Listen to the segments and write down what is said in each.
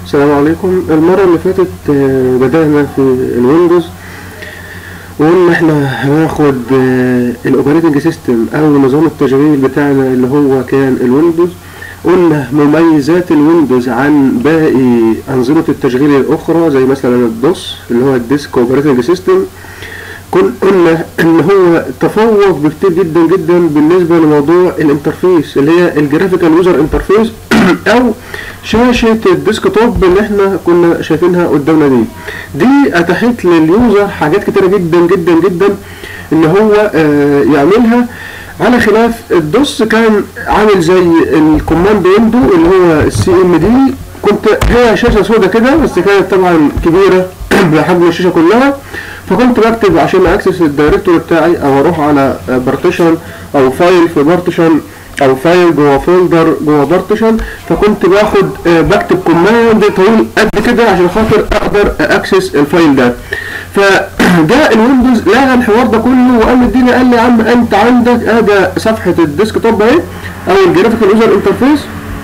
السلام عليكم المرة اللي فاتت آه، بدأنا في الويندوز وقلنا احنا هناخد الاوبريتنج سيستم او نظام التشغيل بتاعنا اللي هو كان الويندوز قلنا مميزات الويندوز عن باقي انظمة التشغيل الاخرى زي مثلا الدوس اللي هو الديسك اوبريتنج سيستم كن قلنا ان هو تفوق بكتير جدا جدا بالنسبة لموضوع الانترفيس اللي هي الجرافيكال يوزر انترفيس او شاشة الديسكتوب اللي احنا كنا شايفينها قدامنا دي دي اتاحت لليوزر حاجات كتيرة جدا جدا جدا ان هو آه يعملها على خلاف الدوس كان عامل زي الكوماند ويندو اللي هو السي ام دي كنت هي شاشة سودة كده بس كانت طبعا كبيرة بحجم الشاشة كلها فكنت بكتب عشان اكسس الدايركتوري بتاعي او اروح على بارتيشن او فايل في بارتيشن او فايل جوه فولدر جوه بارتيشن فكنت باخد آه، بكتب كوماند طويل قد كده عشان خاطر اقدر اكسس الفايل ده فجاء الويندوز لغى الحوار ده كله وقال للدنيا قال لي يا عم انت عندك ادي صفحه الديسك توب اهي او الجرافيكال يوزر انترفيس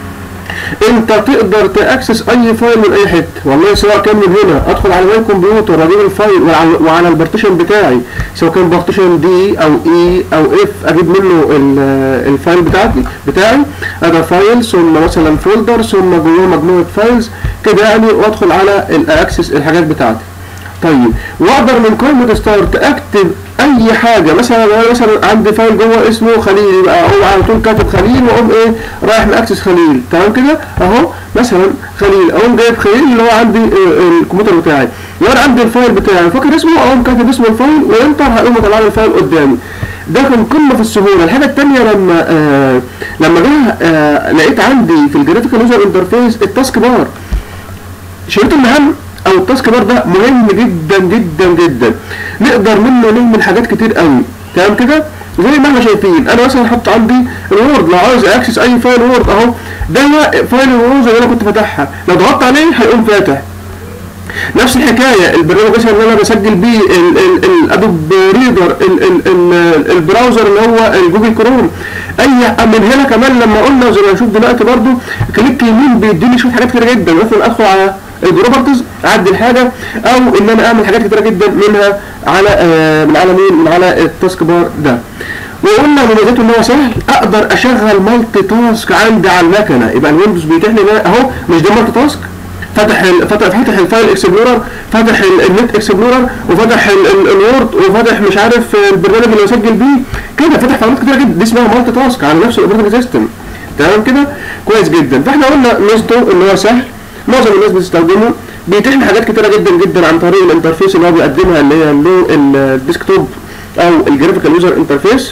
انت تقدر تاكسس اي فايل من اي حته والله سواء كان من هنا ادخل على ماي كمبيوتر اجيب الفايل وعلى- وعلى البارتيشن بتاعي سواء كان بارتيشن دي او اي او اف اجيب منه ال- الفايل بتاعتي بتاعي ادي فايل ثم مثلا فولدر ثم جواه مجموعه فايلز كده يعني وادخل على الاكسس الحاجات بتاعتي طيب واقدر من قائمة ستارت اكتب اي حاجة مثلا انا مثلا عندي فايل جوه اسمه خليل يبقى اقوم على طول كاتب خليل واقوم ايه رايح ماكسس خليل تمام كده اهو مثلا خليل اقوم جايب خليل اللي هو عندي آه، الكمبيوتر بتاعي لو انا عندي الفايل بتاعي فاكر اسمه اقوم كاتب اسم الفايل وانتر هقوم مطلع لي الفايل قدامي ده كان قمه في السهوله الحاجه الثانيه لما آه لما جه آه لقيت عندي في الجرافيكال يوزر انترفيس التاسك بار شريط المهام او التاسك بار ده مهم جدا جدا جدا نقدر منه نعمل حاجات كتير قوي تمام كده زي ما احنا شايفين انا مثلا حط عندي الوورد لو عاوز اكسس اي فايل وورد اهو ده فايل الوورد اللي انا كنت فاتحها لو ضغطت عليه هيقوم فاتح نفس الحكايه البرنامج مثلا اللي انا بسجل بيه الادوب ريدر ال- ال- ال- البراوزر اللي هو الجوجل كروم اي من هنا كمان لما قلنا زي ما نشوف دلوقتي برضو كليك يمين بيديني شويه حاجات كتير جدا مثلا ادخل على البروبرتيز اعدل حاجه او ان انا اعمل حاجات كتيره جدا منها على آه، من على مين من على التاسك بار ده وقلنا مميزاته ان هو سهل اقدر اشغل مالتي تاسك عندي على المكنه يبقى الويندوز بيتيح لي بقى اهو مش ده مالتي تاسك فتح ال... فتح فتح الفايل اكسبلورر فتح ال- النت اكسبلورر وفتح ال- ال- الوورد وفتح مش عارف البرنامج اللي بسجل بيه كده فتح فايلات كتيره جدا دي اسمها مالتي تاسك على نفس الاوبريتنج سيستم تمام كده كويس جدا فاحنا قلنا ميزته ان هو سهل معظم الناس بتستخدمه بيتيح لي حاجات كتيره جدا جدا عن طريق الانترفيس اللي هو بيقدمها اللي هي اللو- الديسكتوب او الجرافيكال يوزر انترفيس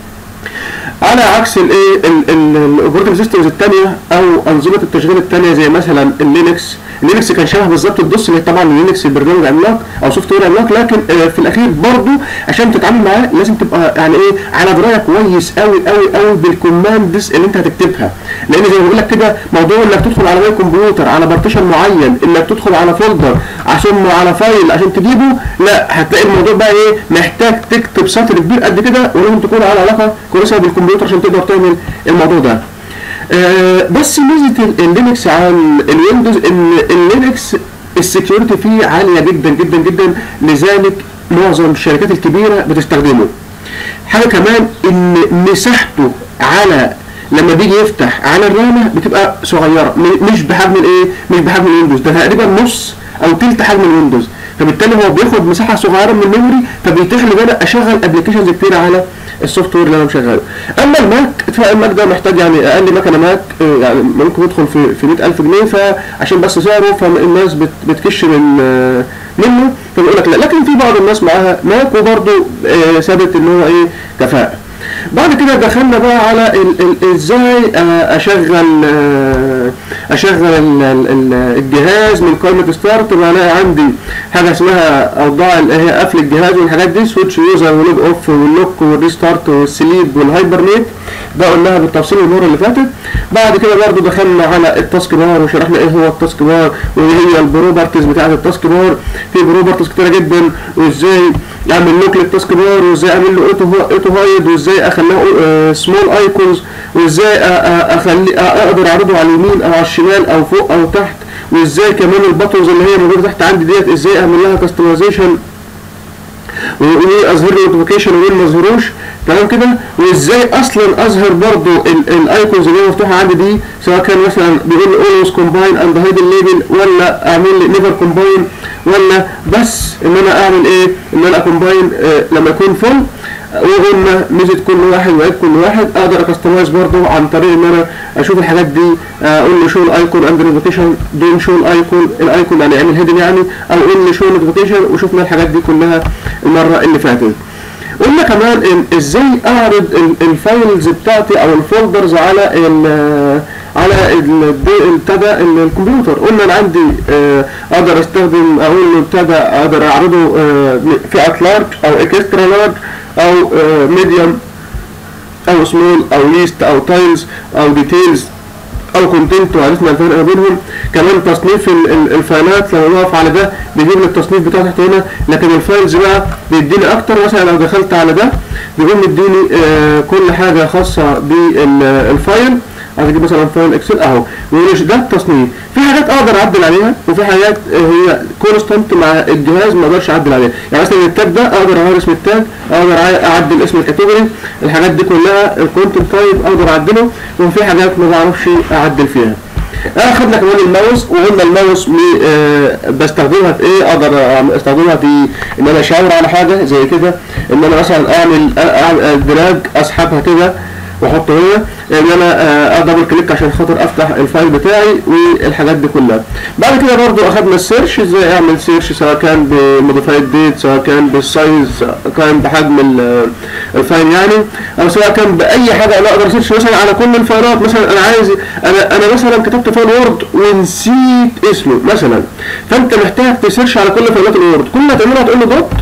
على عكس الايه الاوبريتنج سيستمز الثانيه او انظمه التشغيل الثانيه زي مثلا اللينكس اللينكس كان شبه بالظبط الدوس اللي طبعا اللينكس البرنامج عملاق او سوفت وير عملاق لكن آه، في الاخير برضه عشان تتعامل معاه لازم تبقى يعني ايه على درايه كويس قوي قوي قوي بالكوماندز اللي انت هتكتبها لان زي ما بقول لك كده موضوع انك تدخل على ماي كمبيوتر على بارتيشن معين انك تدخل على فولدر عشان على فايل عشان تجيبه لا هتلاقي الموضوع بقى ايه محتاج تكتب سطر كبير قد كده ولازم تكون على علاقه كويسه بالكمبيوتر عشان تقدر تعمل الموضوع ده آه، بس ميزه ال- اللينكس عن الويندوز ان اللينكس السكيورتي فيه عاليه جدا جدا جدا لذلك معظم الشركات الكبيره بتستخدمه حاجه كمان ان مساحته على لما بيجي يفتح على الرامه بتبقى صغيره م- مش بحجم الايه مش بحجم الويندوز ده تقريبا نص او تلت حجم الويندوز فبالتالي هو بياخد مساحه صغيره من الميموري فبيتيح لي ان انا اشغل ابلكيشنز كتير على السوفت وير اللي انا مشغله اما الماك فالماك ده محتاج يعني اقل مكنه ماك آه، يعني ممكن يدخل في في 100000 جنيه فعشان بس سعره فالناس بت- بتكش من آه، منه فبيقول لك لا لكن في بعض الناس معاها ماك وبرده آه، ثابت ان هو ايه كفاءه بعد كده دخلنا بقى على ال- ال- ازاي آه، اشغل آه، اشغل ال- ال- ال- الجهاز من قائمه ستارت بلاقي عندي حاجه اسمها اوضاع اللي هي قفل الجهاز والحاجات دي سويتش يوزر ولوج اوف واللوك والريستارت والسليب والهايبرنيت ده قلناها بالتفصيل المره اللي فاتت بعد كده برضو دخلنا على التاسك بار وشرحنا ايه هو التاسك بار وهي البروبرتيز بتاعه التاسك بار في بروبرتيز كتيره جدا وازاي اعمل لوك للتاسك بار وازاي اعمل له اوتو اوتو هايد وازاي اخليه سمول ايكونز وازاي أ- أ- اخلي اقدر اعرضه على اليمين او على الشمال او فوق او تحت وازاي كمان الباتونز اللي هي موجوده تحت عندي ديت ازاي اعمل لها كاستمايزيشن واظهر له نوتيفيكيشن ومين ما اظهروش تمام كده وازاي اصلا اظهر برضو الايكونز اللي هي مفتوحه عندي دي سواء كان مثلا بيقول لي اولويز كومباين اند هايد الليبل ولا اعمل لي نيفر كومباين ولا بس ان انا اعمل ايه ان انا اكومباين آه لما يكون فول وقلنا ميزه كل واحد وعيب كل واحد اقدر اكستمايز برضو عن طريق ان انا اشوف الحاجات دي اقول له شو الايكون اند نوتيفيكيشن دون شو الايكون الايكون يعني اعمل هيدن يعني او قول لي شو نوتيفيكيشن وشفنا الحاجات دي كلها المره اللي فاتت قلنا كمان إن ازاي اعرض الفايلز بتاعتي او الفولدرز على ال على ابتدى الكمبيوتر قلنا انا عندي اقدر استخدم اقول له ابتدى اقدر اعرضه فئه لارج او اكسترا لارج او ميديوم او سمول او ليست او تايلز او ديتيلز او كونتنت وعرفنا الفرق ما بينهم كمان تصنيف الفايلات لما نقف على ده بيجيب لي التصنيف بتاعه تحت هنا لكن الفايلز بقى بيديني اكتر مثلا لو دخلت على ده بيقوم مديني آه كل حاجه خاصه بالفايل اجيب مثلا فايل اكسل اهو ويقول ده التصنيف في حاجات اقدر اعدل عليها وفي حاجات هي كونستانت مع الجهاز ما اقدرش اعدل عليها يعني مثلا التاج ده اقدر اغير اسم التاج اقدر اعدل اسم الكاتيجوري الحاجات دي كلها الكونتنت تايب اقدر اعدله وفي حاجات ما بعرفش اعدل فيها اخدنا كمان الماوس وقلنا الماوس آه بستخدمها في ايه اقدر استخدمها في ان انا اشاور على حاجه زي كده ان انا مثلا اعمل, أعمل دراج اسحبها كده واحطه هنا ان انا ادبل كليك عشان خاطر افتح الفايل بتاعي والحاجات دي كلها بعد كده برضو اخدنا السيرش ازاي اعمل سيرش سواء كان بموديفايد ديت سواء كان بالسايز سواء كان بحجم الفايل يعني او سواء كان باي حاجه انا اقدر سيرش مثلا على كل الفايلات مثلا انا عايز انا انا مثلا كتبت فايل وورد ونسيت اسمه مثلا فانت محتاج تسيرش على كل فايلات الوورد كل ما تعملها تقول له دوت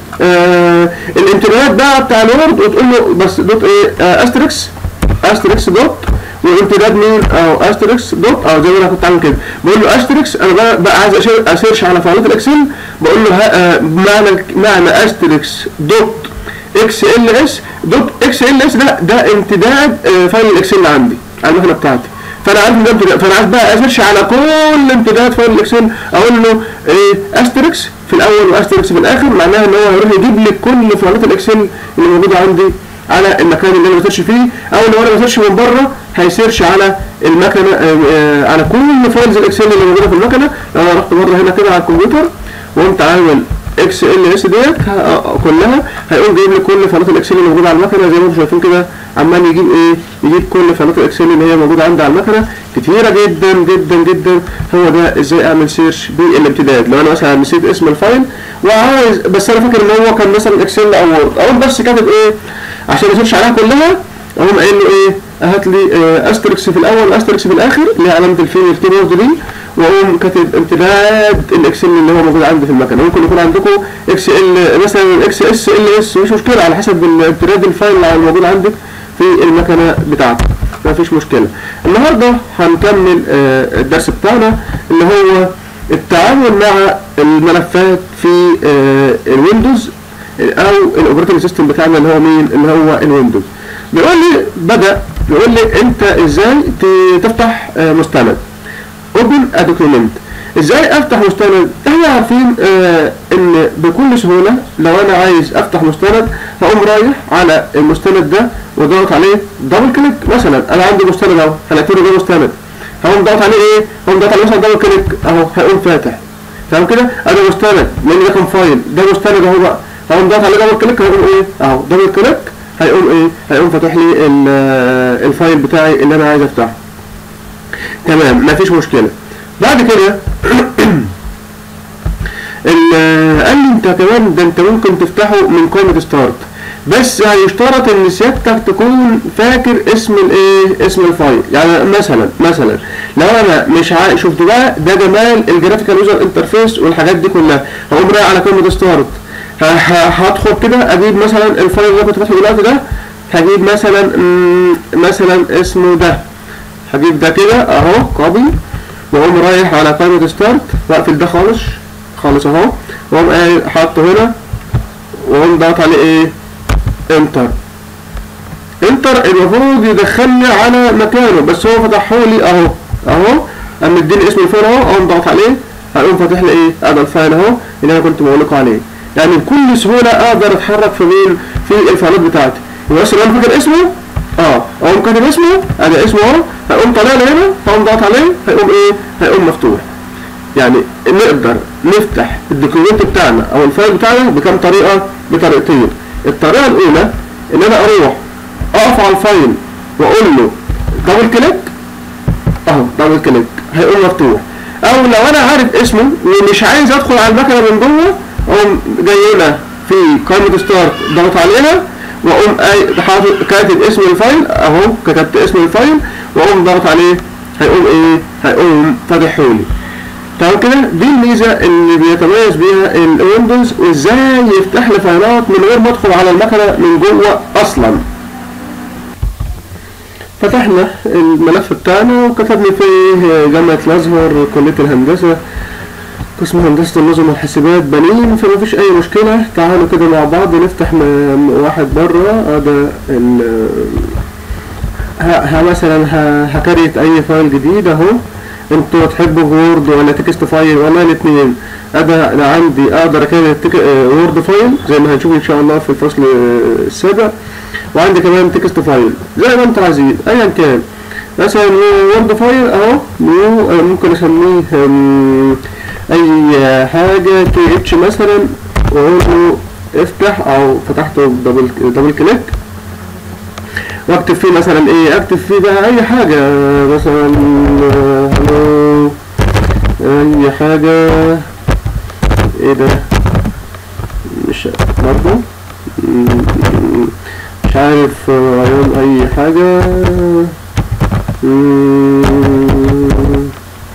آه الامتدادات بقى بتاع الوورد وتقول له بس دوت ايه آه استريكس استريكس دوت وامتداد مين او استريكس دوت او زي ما انا كنت عامل كده بقول له استريكس انا بقى, بقى عايز اسيرش على فايلات الاكسل بقول له آه معنى معنى استريكس دوت اكس ال اس دوت اكس ال اس ده ده امتداد آه فايل الاكسل عندي على المكنه بتاعتي فانا عارف ده امتداد فانا عايز بقى اسيرش على كل امتداد فايل الاكسل اقول له ايه استريكس في الاول واستريكس في الاخر معناها ان هو هيروح يجيب لي كل فايلات الاكسل اللي موجوده عندي على المكان اللي انا بسيرش فيه او لو انا بسيرش من بره هيسيرش على المكنه آه على كل فايلز الاكسل اللي موجوده في المكنه لو انا رحت بره هنا كده على الكمبيوتر وقمت عامل اكس ال اس ديت كلها هيقوم جايب لي كل فايلات الاكسل اللي موجوده على المكنه زي ما انتم شايفين كده عمال يجيب ايه يجيب كل فايلات الاكسل اللي هي موجوده عندي على المكنه كتيره جدا جدا جدا هو ده ازاي اعمل سيرش بالامتداد لو انا مثلا نسيت اسم الفايل وعايز بس انا فاكر ان هو كان مثلا اكسل او وورد اقوم بس كاتب ايه عشان اسيرش عليها كلها اقوم قايل له ايه هات لي آه استريكس في الاول واستريكس في الاخر اللي هي علامه الفين الكيبورد دي واقوم كاتب امتداد الاكسل اللي هو موجود عندي في المكنه ممكن يكون عندكم اكس ال مثلا اكس اس ال اس مش مشكله على حسب امتداد الفايل اللي موجود عندك في المكنه بتاعتك ما فيش مشكله النهارده هنكمل آه الدرس بتاعنا اللي هو التعامل مع الملفات في آه الويندوز او الاوبريتنج سيستم بتاعنا اللي هو مين اللي هو الويندوز بيقول لي بدا بيقول لي انت ازاي تفتح آه مستند اوبن ا دوكيومنت ازاي افتح مستند احنا عارفين آه ان بكل سهوله لو انا عايز افتح مستند هقوم رايح على المستند ده وضغط عليه دبل كليك مثلا انا عندي مستند اهو هنعتبره ده مستند هقوم ضغط عليه ايه هقوم ضغط عليه مثلا دبل كليك اهو هيقوم فاتح تمام كده ادي مستند لان ده كان فايل ده مستند اهو بقى هقوم ضغط عليه دبل كليك هيقوم ايه اهو دبل كليك هيقوم ايه هيقوم فاتح لي الفايل بتاعي اللي انا عايز افتحه تمام مفيش مشكله بعد كده قال لي انت كمان ده انت ممكن تفتحه من قائمه ستارت بس هيشترط ان سيادتك تكون فاكر اسم الايه اسم الفايل يعني مثلا مثلا لو انا مش عا... شفت بقى ده جمال الجرافيكال يوزر انترفيس والحاجات دي كلها هقوم رايح على قائمه ستارت هدخل كده اجيب مثلا الفايل اللي كنت فاتحه دلوقتي ده هجيب مثلا مثلا اسمه ده هجيب ده كده اهو كوبي واقوم رايح على قائمة ستارت واقفل ده خالص خالص اهو واقوم قايل حاطه هنا واقوم ضغط عليه ايه انتر انتر المفروض يدخلني على مكانه بس هو فتحه لي اهو اهو قام مديني اسم الفايل اهو اقوم ضغط عليه هيقوم فاتح لي ايه هذا الفايل اهو اللي انا كنت بقول لكم عليه يعني بكل سهوله اقدر اتحرك في مين في الفايلات بتاعتي يبقى بس لو انا فاكر اسمه اه اقوم كاتب اسمه ادي اسمه اهو هيقوم طالع لي هنا هقوم ضغط عليه هيقوم ايه هيقوم مفتوح يعني نقدر نفتح الدوكيومنت بتاعنا او الفايل بتاعنا بكام طريقه بطريقتين الطريقه الاولى ان انا اروح اقف على الفايل واقول له دبل كليك اهو دبل كليك هيقوم مفتوح او لو انا عارف اسمه ومش عايز ادخل على المكنه من جوه اقوم جاي هنا في قائمه ستارت ضغط عليها واقوم أي- حاطط كاتب اسم الفايل اهو كتبت اسم الفايل واقوم ضغط عليه هيقوم ايه هيقوم فاتحه لي تمام كده دي الميزه اللي بيتميز بيها الويندوز وازاي يفتح لي فايلات من غير ما ادخل على المكنه من جوه اصلا فتحنا الملف بتاعنا وكتبنا فيه جامعة الأزهر كلية الهندسة قسم هندسة النظم والحاسبات بنين فما فيش أي مشكلة تعالوا كده مع بعض نفتح م- واحد بره هذا ال ها ها مثلا ها- هكريت أي فايل جديد أهو انتوا تحبوا وورد ولا تكست فايل ولا الاثنين انا انا عندي اقدر اكريت وورد فايل زي ما هنشوف ان شاء الله في الفصل آه، السابع وعندي كمان تكست فايل زي ما انتوا عايزين ايا كان مثلا وورد فايل اهو نيو آه، ممكن اسميه آم، اي حاجه كي اتش مثلا واقول له افتح او فتحته دبل دبل كليك واكتب فيه مثلا ايه اكتب فيه بقى اي حاجه مثلا آه، هلو اي حاجه ايه ده مش برضه مم، مش عارف آه، عيون اي حاجه مم،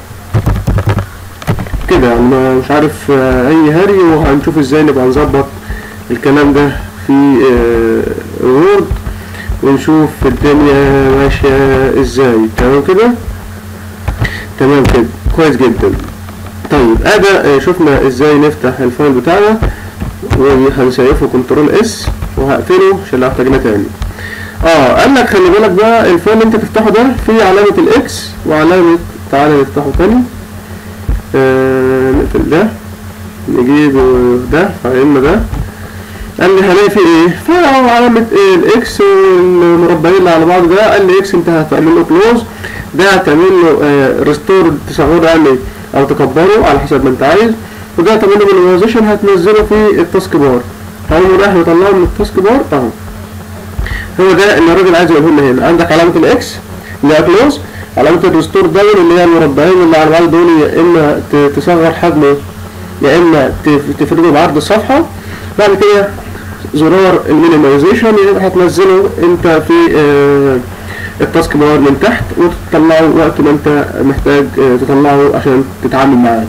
كده يعني ما- مش عارف آه، اي هري وهنشوف ازاي نبقى نظبط الكلام ده في آه، وورد ونشوف الدنيا ماشية ازاي تمام كده تمام كده كويس جدا طيب ادى شفنا ازاي نفتح الفايل بتاعنا وهنسيفه كنترول اس وهقفله عشان لو احتاجنا تاني اه قال لك خلي بالك بقى الفايل اللي انت تفتحه ده فيه علامة الاكس وعلامة تعالى نفتحه تاني آه نقفل ده نجيب ده فاهمنا ده قال لي هلاقي فيه ايه فهو علامة ايه الاكس والمربعين اللي على بعض ده قال لي اكس انت هتعمل له كلوز ده هتعمل له ريستور تصغره يعني او تكبره على حسب ما انت عايز وده هتعمل له مينيمايزيشن هتنزله في التاسك بار هقوم رايح مطلعه من التاسك بار اهو هو ده اللي الراجل عايز يقوله لنا هنا عندك علامة الاكس اللي هي كلوز علامة الريستور داون اللي هي المربعين اللي على بعض دول يا اما ت- تصغر حجمه يا اما تف- تفرده بعرض الصفحة بعد كده زرار المينيمايزيشن يبقى هتنزله انت في آه، التاسك بار من تحت وتطلعه وقت ما انت محتاج آه، تطلعه عشان تتعامل معاه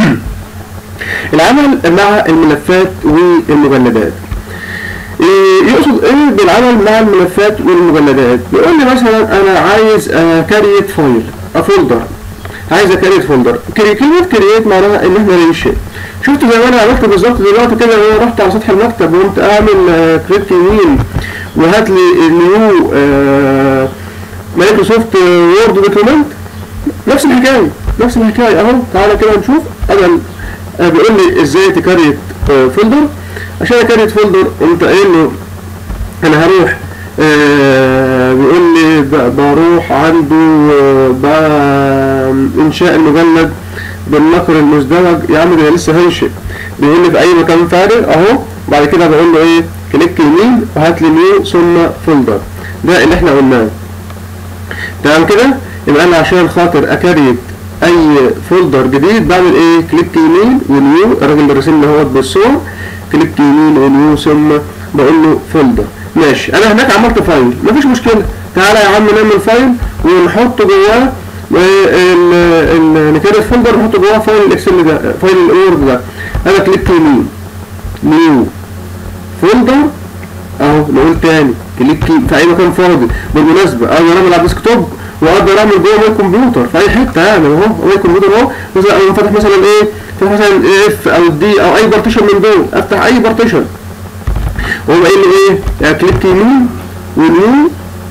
العمل مع الملفات والمجلدات إيه يقصد ايه بالعمل مع الملفات والمجلدات بيقول لي مثلا انا عايز كريت فايل فولدر عايز اكريت فولدر كري- كلمه كريت معناها ان احنا ننشئ شفت زي ما انا عملت بالظبط دلوقتي كده انا رحت على سطح المكتب وقمت اعمل كريت يمين وهات لي نيو مايكروسوفت وورد دوكيمنت نفس الحكايه نفس الحكايه اهو تعالى كده نشوف انا آه، بيقول لي ازاي تكريت آه، فولدر عشان اكريت فولدر قمت قايل له انا هروح آه بيقول لي ب- بروح عنده آه، ب- انشاء المجلد بالنقر المزدوج يا عم ده لسه هينشئ بيقول لي في اي مكان فارغ اهو بعد كده بقول له ايه كليك يمين وهات لي نيو ثم فولدر ده اللي احنا قلناه تمام كده يبقى انا عشان خاطر اكريت اي فولدر جديد بعمل ايه كليك يمين ونيو الراجل اللي راسم لي اهوت بالصور كليك يمين ونيو ثم بقول له فولدر ماشي انا هناك عملت فايل مفيش مشكله تعالى يا عم نعمل فايل ونحط جواه ال- ال- نكريت فولدر نحط جواه فايل الاكسل ده فايل الوورد ده انا كليك يمين نيو فولدر اهو نقول تاني كليك في اي مكان فاضي بالمناسبه اقدر اعمل على الديسكتوب واقدر اعمل جوه ماي كمبيوتر في اي حته يعني اهو ماي كمبيوتر اهو مثلا انا فاتح مثلا ايه فاتح مثلا اف او دي او اي بارتيشن من دول افتح اي بارتيشن وهو قايل لي ايه يعني كليك يمين ونيو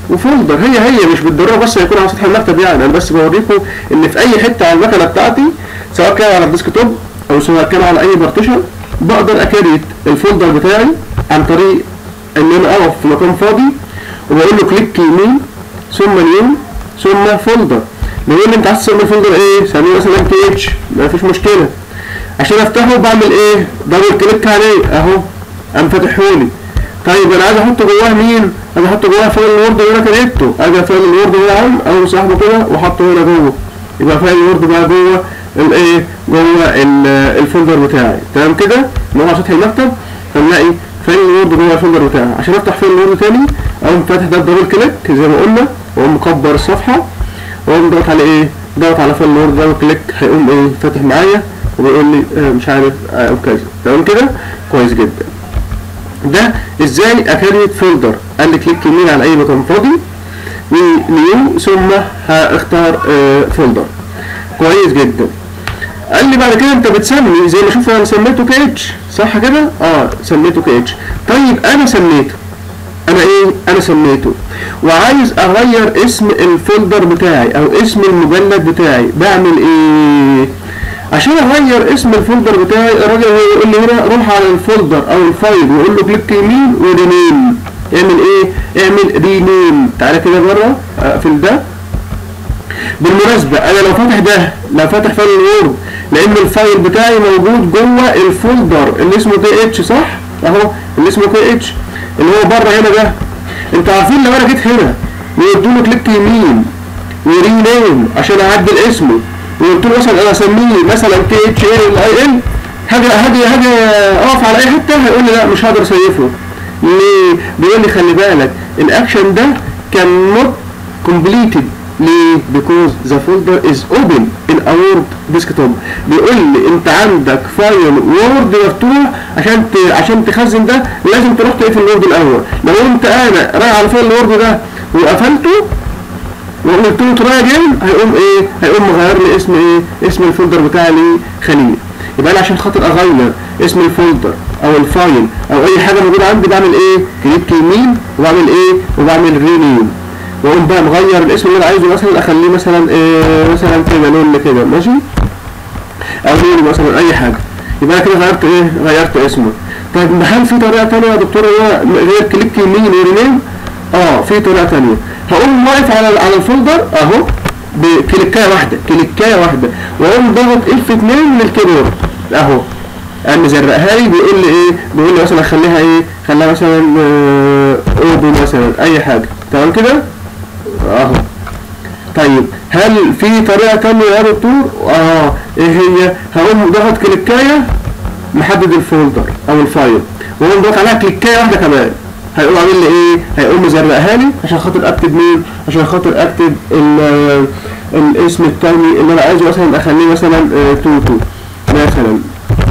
وفولدر هي هي مش بالضروره بس هيكون على سطح المكتب يعني انا بس بوريكم ان في اي حته على المكنه بتاعتي سواء كان على الديسك توب او سواء كان على اي بارتيشن بقدر اكريت الفولدر بتاعي عن طريق ان انا اقف في مكان فاضي وبقول له كليك يمين ثم نيو ثم فولدر بيقول لي انت عايز تسمي الفولدر ايه؟ سميه مثلا ام تي اتش مفيش مشكله عشان افتحه بعمل ايه؟ دبل كليك عليه اهو قام فاتحهولي طيب انا عايز احط جواه مين؟ عايز احط جواه فايل الوورد اللي انا كريته اجي فايل الوورد ده يا عم اقوم سحبه كده واحطه هنا جوه يبقى فايل الوورد بقى جوه الايه؟ جوه الفولدر بتاعي تمام كده؟ نروح على سطح المكتب فنلاقي فايل الوورد جوه الفولدر بتاعي عشان افتح فايل الوورد تاني اقوم فاتح ده بدبل كليك زي ما قلنا واقوم مكبر الصفحه واقوم ضغط على ايه؟ ضغط على فايل الوورد دبل كليك هيقوم ايه؟ فاتح معايا وبيقول لي آه مش عارف آه كذا تمام كده؟ كويس جدا ده ازاي اكريت فولدر قال لي كليك يمين على اي مكان فاضي ونيو ثم هاختار آه فولدر كويس جدا قال لي بعد كده انت بتسمي زي ما شوف انا سميته كي اتش صح كده اه سميته كي اتش طيب انا سميته انا ايه انا سميته وعايز اغير اسم الفولدر بتاعي او اسم المجلد بتاعي بعمل ايه عشان اغير اسم الفولدر بتاعي الراجل يقول لي هنا روح على الفولدر او الفايل ويقول له كليك يمين ورينيم اعمل ايه اعمل رينيم تعالى كده بره اقفل ده بالمناسبة انا لو فاتح ده لو فاتح فايل الوورد لان الفايل بتاعي موجود جوه الفولدر اللي اسمه كي اتش صح اهو اللي اسمه كي اتش اللي هو بره هنا ده انتوا عارفين لو انا جيت هنا وقلت له كليك يمين ورينيم عشان اعدل اسمه وقلت له مثلا انا اسميه مثلا كي اتش اي اي ال هاجي هاجي هاجي اقف على اي حته هيقول لي لا مش هقدر اسيفه ليه؟ بيقول لي خلي بالك الاكشن ده كان نوت كومبليتد ليه؟ because the folder is open in a word desktop بيقول لي انت عندك فايل وورد مفتوح عشان ت... عشان تخزن ده لازم تروح تقفل الوورد الاول لو انت انا رايح على فايل الوورد ده وقفلته وقلت له تراي اجين هيقوم ايه؟ هيقوم مغير لي اسم ايه؟ اسم الفولدر بتاعي لخليل يبقى انا عشان خاطر اغير اسم الفولدر او الفايل او اي حاجه موجوده عندي بعمل ايه؟ كليك يمين وبعمل ايه؟ وبعمل رينيم واقوم بقى مغير الاسم اللي انا عايزه مثلا اخليه مثلا إيه مثلا كده لون كده ماشي او لون مثلا اي حاجه يبقى انا كده غيرت ايه غيرت اسمه طيب هل في طريقه ثانيه يا دكتور هو غير كليك يمين ورينيم اه في طريقه ثانيه هقوم واقف على على الفولدر اهو بكليكايه واحده كليكايه واحده واقوم ضغط اف 2 من الكيبورد اهو قام مزرقها لي بيقول لي ايه بيقول لي مثلا خليها ايه خليها مثلا اودو مثلا اي حاجه تمام كده اهو طيب هل في طريقة تانية يا دكتور؟ اه ايه هي؟ هقوم ضغط كليكاية محدد الفولدر او الفايل واقوم ضغط عليها كليكاية واحدة كمان هيقوم عامل لي ايه؟ هيقوم مزرقها لي عشان خاطر اكتب مين؟ عشان خاطر اكتب الاسم التاني اللي انا عايزه مثلا اخليه مثلا اه توتو مثلا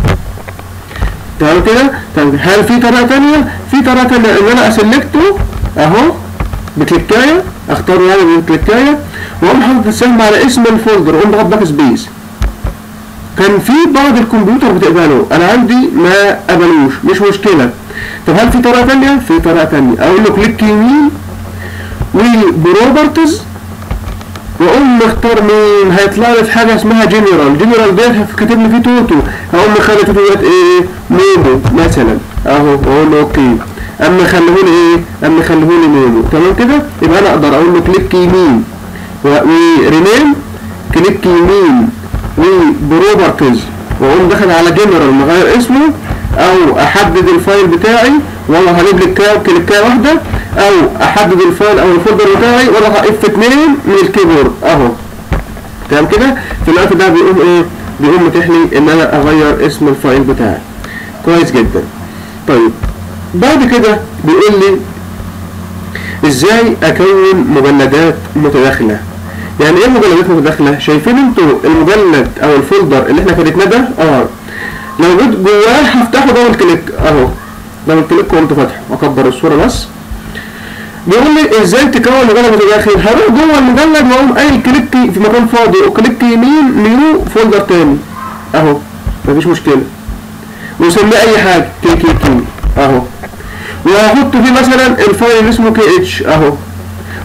تمام كده؟ طيب هل في طريقة تانية؟ في طريقة تانية ان انا اسلكته اهو بكليكاية اختاره يعني بالكليكايه واقوم حاطط السهم على اسم الفولدر واقوم ضغط باك سبيس كان في بعض الكمبيوتر بتقبله انا عندي ما قبلوش مش مشكله طب هل في طريقه ثانيه في طريقه ثانيه اقول له كليك يمين وبروبرتيز واقوم مختار مين هيطلع لي في حاجه اسمها جنرال جنرال ديت كاتب لي فيه توتو هقوم مخلي توتو ديت ايه مودو مثلا اهو واقول له اوكي اما خليهولي ايه اما خليهولي ميمو تمام كده يبقى انا اقدر اقول له كليك يمين ورينيم كليك يمين وبروبرتيز واقوم داخل على جنرال مغير اسمه او احدد الفايل بتاعي والله هجيب لك كليكايه واحده او احدد الفايل او الفولدر بتاعي والله اف 2 من الكيبورد اهو تمام كده في الوقت ده بيقوم ايه بيقوم متيح لي ان انا اغير اسم الفايل بتاعي كويس جدا طيب بعد كده بيقول لي ازاي اكون مجلدات متداخله يعني ايه مجلدات متداخله شايفين انتوا المجلد او الفولدر اللي احنا كريتناه ده اه لو جيت جواه هفتحه دبل كليك اهو دبل كليك وقمت فاتحه واكبر الصوره بس بيقول لي ازاي تكون مجلد متداخل هروح جوه المجلد واقوم قايل كليك في مكان فاضي وكليك يمين نيو فولدر تاني اهو مفيش مشكله وسميه اي حاجه كي كي كي اهو وهحط فيه مثلا الفايل اللي اسمه كي اتش اهو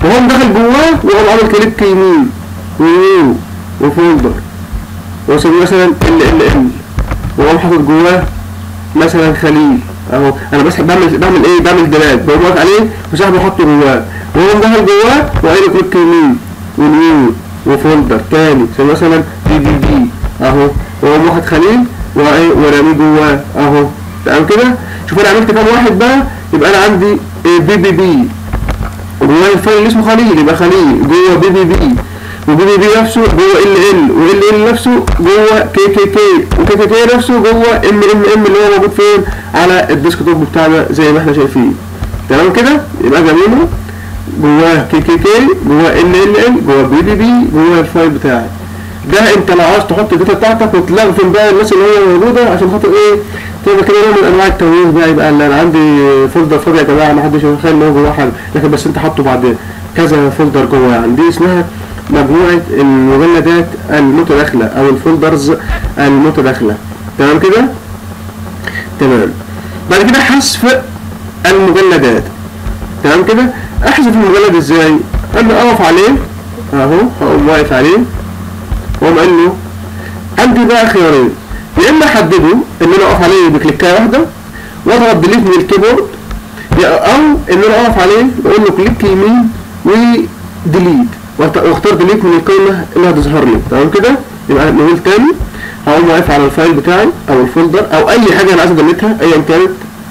وهو دخل جواه وهو عامل كليك يمين ويو وفولدر واسميه مثلا ال ال ال وهو حاطط جواه مثلا خليل اهو انا بس بعمل بعمل ايه بعمل دراج بقوم واقف عليه وسحبه احطه جواه وهو دخل جواه وقايل كليك يمين ونيو وفولدر تاني زي مثلا بي بي بي اهو وهو واخد خليل وايه وراميه جواه اهو تمام كده شوف انا عملت كام واحد بقى يبقى انا عندي إيه بي بي بي وجواه الفايل اللي اسمه خليل يبقى خليل جوه بي بي بي وبي بي بي نفسه جوه ال ال وال ال نفسه جوه كي كي كي وكي كي كي نفسه جوه ام ام ام اللي هو موجود فين على الديسك توب بتاعنا زي ما احنا شايفين تمام كده يبقى جميله جواه كي كي كي جواه ال ال ال جواه بي بي بي جواه الفايل بتاعي ده انت لو عاوز تحط الداتا بتاعتك وتلغم بقى الناس اللي هي موجوده عشان خاطر ايه تبقى كده نوع من انواع التمييز بقى يبقى اللي انا عندي فولدر فاضي يا جماعه ما حدش يتخيل ان هو جواه حاجه لكن بس انت حاطه بعد كذا فولدر جوه يعني دي اسمها مجموعه المجلدات المتداخله او الفولدرز المتداخله تمام كده تمام بعد كده حذف المجلدات تمام كده احذف المجلد ازاي انا اقف عليه اهو هقوم واقف عليه واقوم قال له عندي بقى خيارين يا اما احدده ان انا اقف عليه بكليكايه واحده واضغط ديليت من الكيبورد او ان انا اقف عليه واقول له كليك يمين وديليت واختار ديليت من القائمه اللي هتظهر لي تمام كده يبقى نقول تاني هقوم واقف على الفايل بتاعي او الفولدر او اي حاجه انا عايز ادلتها ايا كانت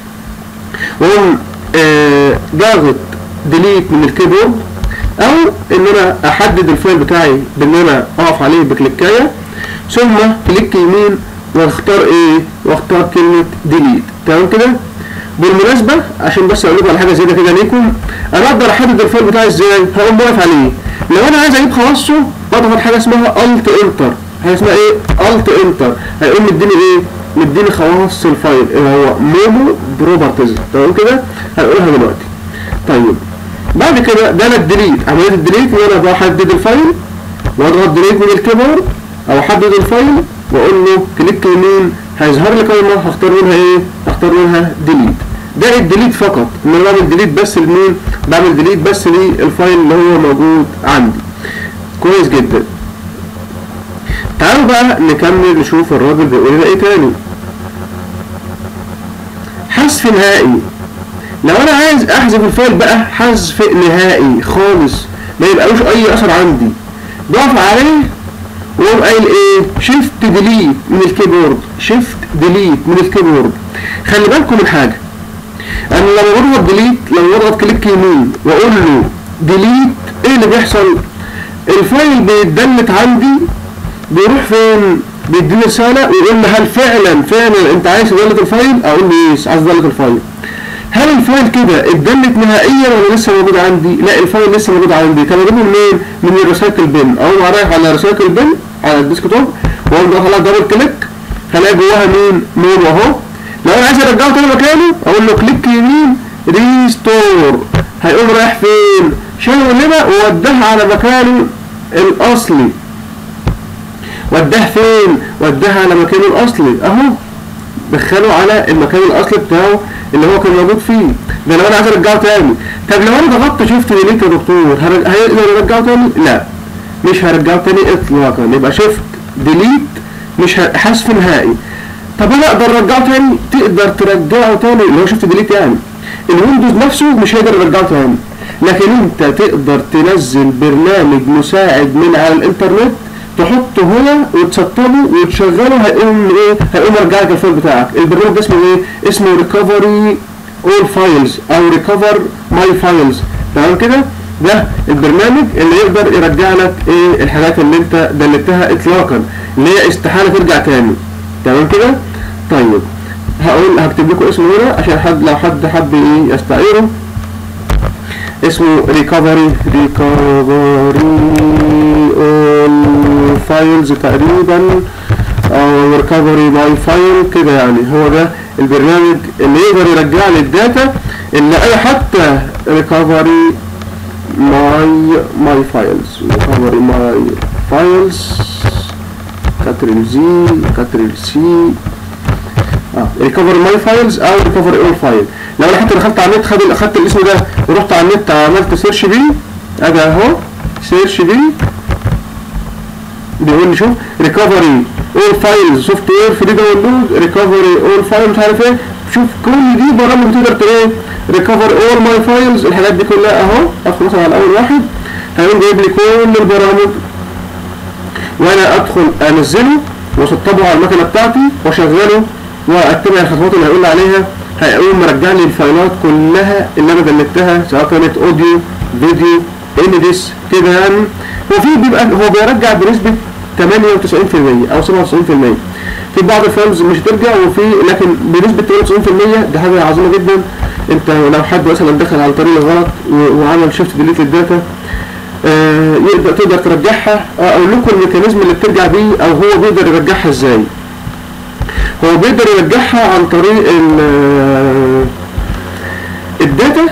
واقوم آه ضاغط ديليت من الكيبورد او ان انا احدد الفايل بتاعي بان انا اقف عليه بكليكايه ثم كليك يمين واختار ايه واختار كلمه ديليت تمام كده بالمناسبه عشان بس اقول لكم على حاجه زي ده كده ليكم انا اقدر احدد الفايل بتاعي ازاي هقوم واقف عليه لو انا عايز اجيب خواصه بضغط حاجه اسمها الت انتر حاجه اسمها ايه الت انتر هيقوم مديني ايه مديني خواص الفايل اللي هو ميمو بروبرتيز تمام كده هنقولها دلوقتي طيب بعد كده ده انا الديليت عمليه الديليت ان انا بحدد الفايل واضغط ديليت من الكيبورد او احدد الفايل واقول له كليك يمين هيظهر لي قائمه هختار منها ايه هختار منها ديليت ده الديليت فقط ان انا بعمل ديليت بس لمين بعمل ديليت بس للفايل اللي هو موجود عندي كويس جدا تعالوا بقى نكمل نشوف الراجل بيقول لنا ايه تاني حذف نهائي لو انا عايز احذف الفايل بقى حذف نهائي خالص ما يبقالوش اي اثر عندي بقف عليه واقوم قايل ايه شيفت ديليت من الكيبورد شيفت ديليت من الكيبورد خلي بالكم من حاجه انا لما بضغط ديليت لما بضغط كليك يمين واقول له ديليت ايه اللي بيحصل الفايل بيتدلت عندي بيروح فين بيديني رساله ويقول لي هل فعلا فعلا انت عايز تدلت الفايل اقول له يس عايز ادلت الفايل هل الفايل كده اتدلت نهائيا ولا لسه موجود عندي؟ لا الفايل لسه موجود عندي، كان موجود منين؟ من الريسايكل بن، اقوم رايح على الريسايكل بن على الديسك توب واقوم داخل على دبل كليك هلاقي جواها مين؟ مين اهو. لو انا عايز ارجعه تاني مكانه اقول له كليك يمين ريستور هيقوم رايح فين؟ شاله هنا ووداها على مكانه الاصلي. وداه فين؟ وداها على مكانه الاصلي اهو دخله على المكان الاصلي بتاعه اللي هو كان موجود فيه ده لو انا عايز ارجعه تاني طب لو انا ضغطت شيفت ديليت يا دكتور هيقدر يرجعه تاني لا مش هرجعه تاني اطلاقا يبقى شيفت ديليت مش حذف نهائي طب انا اقدر ارجعه تاني تقدر ترجعه تاني اللي هو شيفت ديليت يعني الويندوز نفسه مش هيقدر يرجعه تاني لكن انت تقدر تنزل برنامج مساعد من على الانترنت تحطه هنا وتسطبه وتشغله هيقوم ايه هيقوم يرجع لك الفايل بتاعك البرنامج ده اسمه ايه اسمه ريكفري اول فايلز او ريكفر ماي فايلز تمام كده ده البرنامج اللي يقدر يرجع لك ايه الحاجات اللي انت دلتها اطلاقا اللي هي استحاله ترجع تاني تمام كده طيب هقول هكتب لكم اسمه هنا عشان حد لو حد حب ايه يستعيره اسمه ريكفري ريكفري اول فايلز تقريبا او ريكفري باي فايل كده يعني هو ده البرنامج اللي يقدر يرجع لي الداتا اللي انا حتى ريكفري ماي ماي فايلز ريكفري ماي فايلز كاتريل زي كاتريل سي اه ريكفري ماي فايلز او ريكفري اول فايل لو انا حتى دخلت على النت خد اخدت الاسم ده ورحت على النت عملت سيرش بيه ادي اهو سيرش دي بيقول لي شوف ريكفري اول فايلز سوفت وير فري داونلود ريكفري اول فايل مش عارف ايه شوف كل دي برامج تقدر ايه ريكفر اول ماي فايلز الحاجات دي كلها اهو ادخل مثلا على اول واحد هيقوم جايب لي كل البرامج وانا ادخل انزله واسطبه على المكنه بتاعتي واشغله واتبع الخطوات اللي هيقول لي عليها هيقوم مرجع لي الفايلات كلها اللي انا جلدتها سواء كانت اوديو فيديو انيديس كده يعني هو في بيبقى هو بيرجع بنسبه 98% او 97% في بعض الفايلز مش هترجع وفي لكن بنسبه 98% دي حاجه عظيمه جدا انت لو حد مثلا دخل على الطريق الغلط و- وعمل شيفت ديليت للداتا آه، يقدر تقدر ترجعها آه، اقول لكم الميكانيزم اللي بترجع بيه او هو بيقدر يرجعها ازاي هو بيقدر يرجعها عن طريق ال- آه، الداتا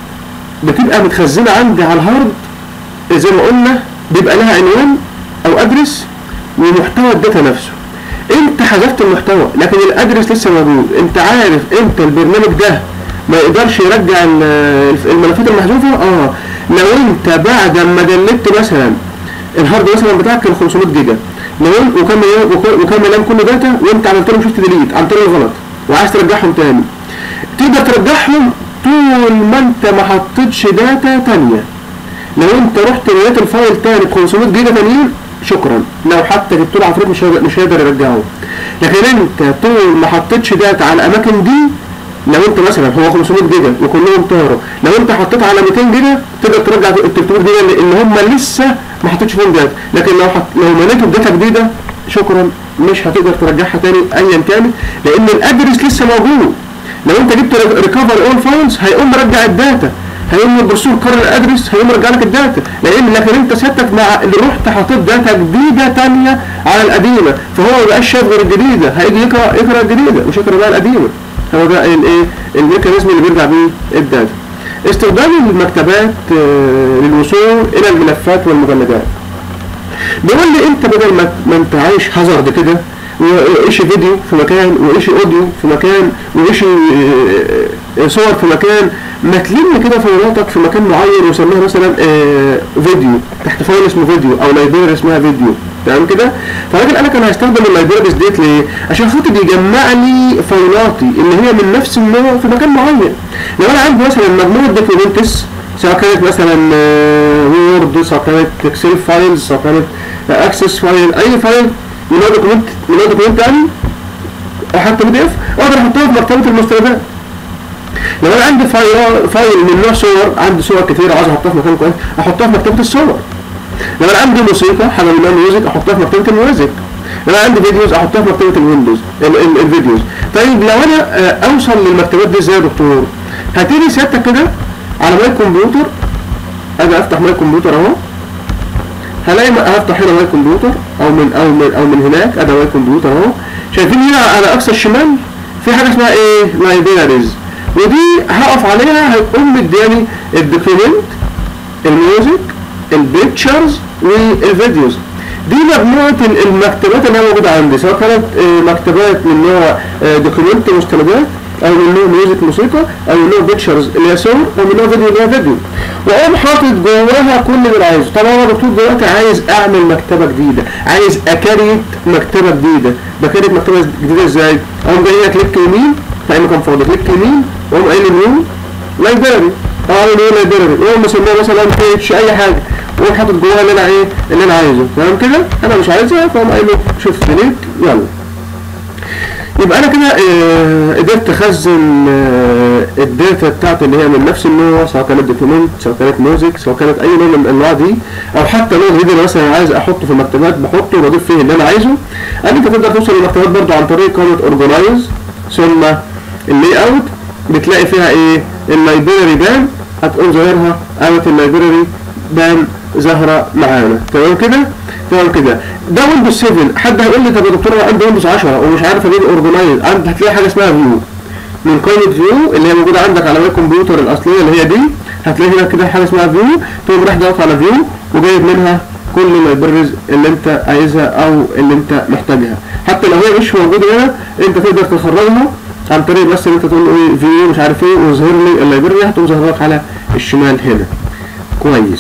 بتبقى متخزنه عندي على الهارد زي ما قلنا بيبقى لها عنوان او ادرس ومحتوى الداتا نفسه انت حذفت المحتوى لكن الادرس لسه موجود انت عارف انت البرنامج ده ما يقدرش يرجع ال- الملفات المحذوفه اه لو انت بعد ما جلدت مثلا الهارد مثلا بتاعك كان 500 جيجا لو انت وكان مليان- وك- وكان مليان كل داتا وانت عملت لهم شفت ديليت عن طريق الغلط وعايز ترجعهم تاني تقدر ترجعهم طول ما انت ما حطيتش داتا تانية لو انت رحت لقيت الفايل تاني ب 500 جيجا تانيين شكرا لو حتى جبت له عفريت مش هيقدر- مش هيقدر يرجعه لكن انت طول ما حطيتش داتا على الاماكن دي لو انت مثلا هو 500 جيجا وكلهم طاروا لو انت حطيت على 200 جيجا تقدر ترجع ال 300 جيجا اللي- اللي هم لسه ما حطيتش فيهم داتا لكن لو حط لو مليته بداتا جديده شكرا مش هتقدر ترجعها تاني ايا كانت لان الادرس لسه موجود لو انت جبت ريكفر اول فايلز هيقوم مرجع الداتا هيقوم البروسيسور قرر الادرس هيقوم مرجع لك الداتا لان لكن انت سيادتك مع اللي رحت حطيت داتا جديده تانية على القديمه فهو ما بقاش شايف غير الجديده هيجي يقرا يقرا الجديده مش يقرا بقى القديمه هو ده الايه الميكانيزم اللي بيرجع بيه الداتا استخدام المكتبات آه، للوصول الى الملفات والمجلدات بيقول لي انت بدل ما ما انت عايش هازارد كده وإيش فيديو في مكان وإيش اوديو في مكان وإيش آه، صور في مكان ما تلم كده فايلاتك في مكان معين وسميها مثلا آه، فيديو تحت فايل اسمه فيديو او لايبراري اسمها فيديو تمام كده فالراجل قال لك انا هستخدم اللايبراريز ديت ليه عشان خاطر يجمع لي فايلاتي اللي هي من نفس النوع في مكان معين لو انا عندي مثلا مجموعه دوكيومنتس سواء كانت مثلا وورد سواء كانت اكسل فايلز سواء كانت اكسس فايل اي فايل من نوع دوكيمنت من نوع دوكيمنت يعني او حتى بي دي اف اقدر احطها في مكتبه المستندات لو انا عندي فايل فايل من نوع صور عندي صور كتير عايز احطها في مكان كويس احطها في مكتبه الصور لو انا عندي موسيقى حاجه من نوع ميوزك احطها في مكتبه الميوزك لو انا عندي فيديوز احطها في مكتبه الويندوز ال- ال- الفيديوز طيب لو انا آه، اوصل للمكتبات دي ازاي يا دكتور هتيجي سيادتك كده على ماي كمبيوتر اجي افتح ماي كمبيوتر اهو هلاقي م- هفتح هنا ماي كمبيوتر او من او من او من هناك ادي ماي كمبيوتر اهو شايفين هنا على اقصى الشمال في حاجه اسمها ايه لايبراريز ودي هقف عليها هيقوم مدياني الدوكيومنت الميوزك البيكتشرز والفيديوز دي مجموعة ال- المكتبات اللي هي موجودة عندي سواء كانت آه، مكتبات من نوع دوكيومنت مستندات او من نوع ميوزك موسيقى او من نوع بيكتشرز اللي هي صور او من نوع فيديو اللي هو فيديو واقوم حاطط جواها كل اللي انا عايزه طبعا انا دكتور دلوقتي عايز اعمل مكتبه جديده عايز اكريت مكتبه جديده بكريت مكتبه جديده ازاي اقوم جاي هنا كليك يمين في مكان فاضي كليك يمين واقوم قايل نيو لايبراري اعمل ايه لايبراري واقوم مسميها مثلا بيتش اي حاجه واقوم حاطط جواها اللي انا ايه اللي انا عايزه تمام كده انا مش عايزها فاقوم قايل له شوف ديليت يلا يبقى انا كده آه، قدرت اخزن آه، الداتا بتاعتي اللي هي من نفس النوع سواء كانت دوكيومنت سواء كانت ميوزك سواء كانت اي نوع من الانواع دي او حتى نوع جديد أنا مثلا عايز احطه في المكتبات بحطه وبضيف فيه اللي انا عايزه قال انت تقدر توصل للمكتبات برضو عن طريق قائمه اورجنايز ثم اللي اوت بتلاقي فيها ايه اللايبراري بان هتقوم ظاهرها قامت اللايبراري بان ظاهره معانا تمام كده تمام كده ده ويندوز 7 حد هيقول لي طب يا دكتور انا عندي ويندوز 10 ومش عارف اجيب اورجنايز عند هتلاقي حاجه اسمها فيو من قائمه فيو اللي هي موجوده عندك على الكمبيوتر الاصليه اللي هي دي هتلاقي هنا كده حاجه اسمها فيو تقوم رايح ضغط على فيو وجايب منها كل اللايبرز اللي انت عايزها او اللي انت محتاجها حتى لو هي مش موجوده هنا انت تقدر تخرجها عن طريق بس ان انت تقول له ايه فيو مش عارف ايه ويظهر لي اللايبرري هتقوم ظاهر لك على الشمال هنا كويس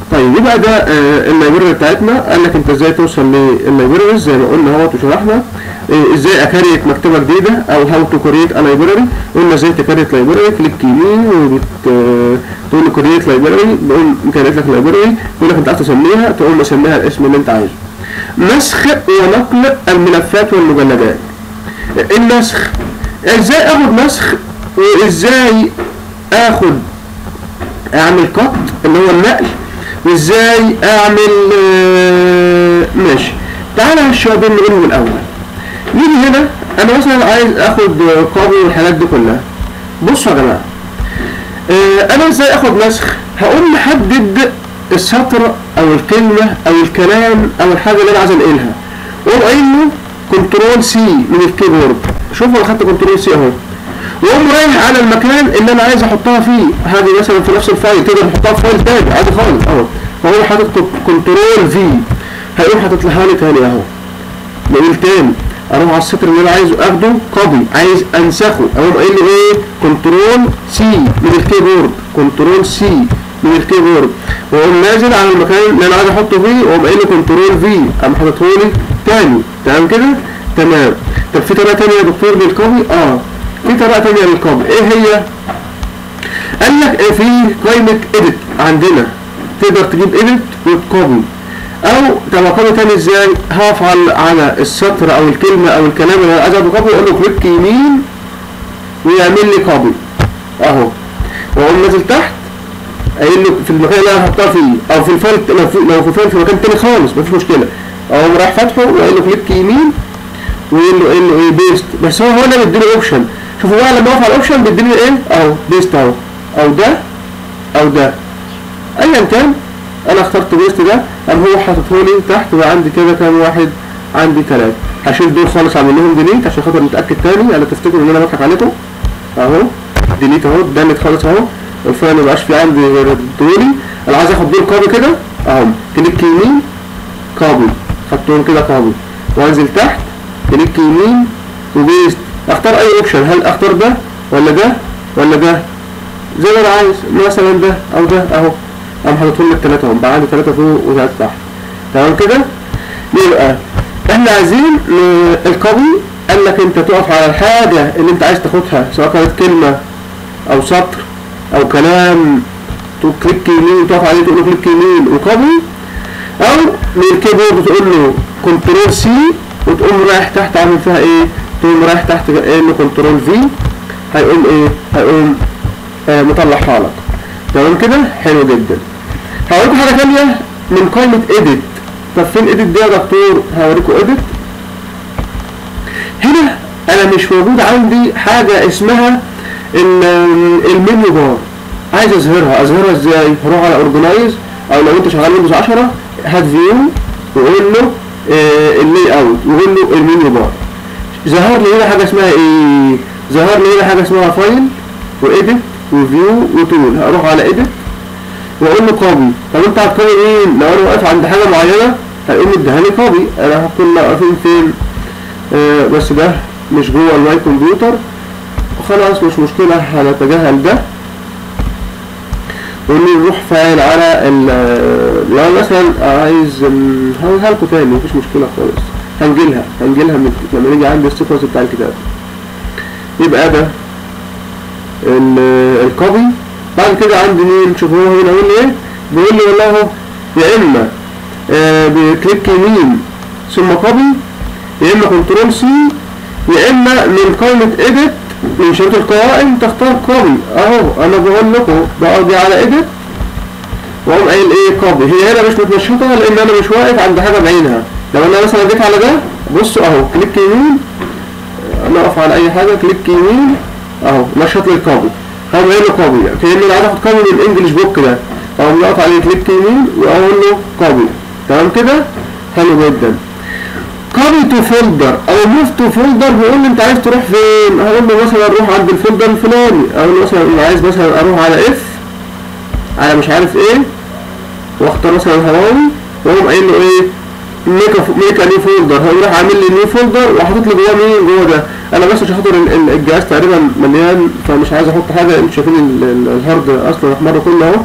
طيب يبقى ده آه اللايبراري بتاعتنا قال لك انت ازاي توصل لللايبراريز زي ما قلنا اهوت وشرحنا آه ازاي اكريت مكتبه جديده او هاو تو كريت ا لايبراري قلنا ازاي تكريت لايبراري كليك يمين وبت آه تقول له كريت لايبراري بقول كريت لك لايبراري يقول لك انت عايز تسميها تقوم مسميها الاسم اللي انت عايزه نسخ ونقل الملفات والمجلدات النسخ ازاي اخد نسخ وازاي اخد اعمل قط اللي هو النقل وازاي اعمل آه ماشي تعالى على الشوابين نقولهم الاول نيجي هنا انا مثلا عايز اخد كوبي والحاجات دي كلها بصوا يا جماعه آه انا ازاي اخد نسخ هقوم محدد السطر او الكلمه او الكلام او الحاجه اللي انا عايز انقلها واقوم قايل له كنترول سي من الكيبورد شوفوا انا خدت كنترول سي اهو واقوم رايح على المكان اللي انا عايز احطها فيه هاجي مثلا في نفس الفايل تقدر تحطها في فايل تاني عادي خالص اهو فهو حاطط كنترول في هيقوم حاطط لها لي تاني اهو نقول تاني اروح على السطر اللي انا عايزه اخده كوبي عايز انسخه اقوم قايل له ايه كنترول سي من الكيبورد كنترول سي من الكيبورد واقوم نازل على المكان اللي انا عايز احطه فيه واقوم قايل له كنترول في قام حاططه لي تاني تمام كده تمام طب في طريقه تانيه يا دكتور للكوبي اه في طريقه تانيه للكوبي ايه هي قال لك إيه في قائمه اديت عندنا تقدر تجيب اديت وتكوبي او طب كوبي تاني ازاي هقف على على السطر او الكلمه او الكلام اللي انا عايز اخده كوبي اقول له كليك يمين ويعمل لي كوبي اهو واقوم نازل تحت قايل له في المكان اللي انا هحطها فيه او في الفايل لو في لو في فايل في مكان تاني خالص مفيش مشكله اقوم رايح فاتحه وقايل له كليك يمين ويقول له قايل له ايه بيست بس هو هو اللي بيديني اوبشن شوفوا بقى لما اقف على الاوبشن بيديني ايه اهو بيست اهو او ده او ده ايا كان انا اخترت بيست ده قام هو حاططه لي تحت بقى عندي كده كام واحد عندي ثلاثه هشيل دول خالص اعمل لهم ديليت عشان خاطر نتاكد تاني انا تفتكروا ان انا بضحك عليكم اهو ديليت اهو اتبنت خالص اهو الفايل ما بقاش في عندي غير الدولي انا عايز اخد دول كوبي كده اهو كليك يمين كوبي خدتهم كده كوبي وانزل تحت كليك يمين وبيست اختار اي اوبشن هل اختار ده ولا ده ولا ده زي ما انا عايز مثلا ده او ده اهو قام حاططهم لك ثلاثه اهم بقى عندي ثلاثه فوق وثلاثه تحت تمام كده يبقى احنا عايزين الكوبي قال لك انت تقف على الحاجه اللي انت عايز تاخدها سواء كانت كلمه او سطر او كلام كليك يمين تقف عليه تقول له كليك يمين وكوبي او من الكيبورد تقول له كنترول سي وتقوم رايح تحت عامل فيها ايه تقوم رايح تحت قايل له كنترول في هيقوم ايه هيقوم آه مطلعها لك تمام كده حلو جدا هوريكم حاجه ثانيه من قائمه اديت طب فين اديت دي يا دكتور هوريكم اديت هنا انا مش موجود عندي حاجه اسمها المنيو بار عايز اظهرها اظهرها ازاي هروح على اورجنايز او لو انت شغال ويندوز 10 هات فيو وقول له آه اللي اوت وقول له المنيو بار ظهر لي هنا حاجه اسمها ايه ظهر لي هنا حاجه اسمها فايل واديت وفيو وتول هروح على اديت واقول له كوبي طب انت هتكوبي مين لو انا واقف عند حاجه معينه هيقوم اديها لي كوبي انا هكون واقفين فين آه بس ده مش جوه الماي كمبيوتر خلاص مش مشكله هنتجاهل ده ونروح فاعل على ال لو مثلا عايز هقولها لكم تاني مفيش مشكله خالص هنجيلها هنجيلها من لما نيجي عند السيكونس بتاع الكتاب يبقى ده الكوبي بعد كده عندي مين شوفوا هو هنا يقول لي ايه بيقول لي والله اهو يا اما آه بكليك يمين ثم كوبي يا اما كنترول سي يا اما من قائمه اديت من شروط القوائم تختار كوبي اهو انا بقول لكم بقعد على اديت واقوم قايل ايه كوبي هي هنا مش متنشطه لان انا مش واقف عند حاجه بعينها لو انا مثلا جيت على ده بصوا اهو كليك يمين انا اقف على اي حاجه كليك يمين اهو نشط لي الكوبي هقوم قايل له كوبي كأن انا عايز اخد كوبي من الانجليش بوك ده اقوم اقف عليه كليك يمين واقول له كوبي تمام كده حلو جدا كوبي تو فولدر او موف تو فولدر بيقول لي انت عايز تروح فين هقول له مثلا اروح عند الفولدر الفلاني اقول له مثلا انا عايز مثلا اروح على اف على مش عارف ايه واختار مثلا هواوي واقوم قايل له ايه ميك ميك نيو فولدر هقوم راح عامل لي نيو فولدر وحاطط لي جواه مين جوه ده انا بس عشان خاطر الجهاز تقريبا مليان فمش عايز احط حاجه انتوا شايفين الهارد اصلا احمر كله اهو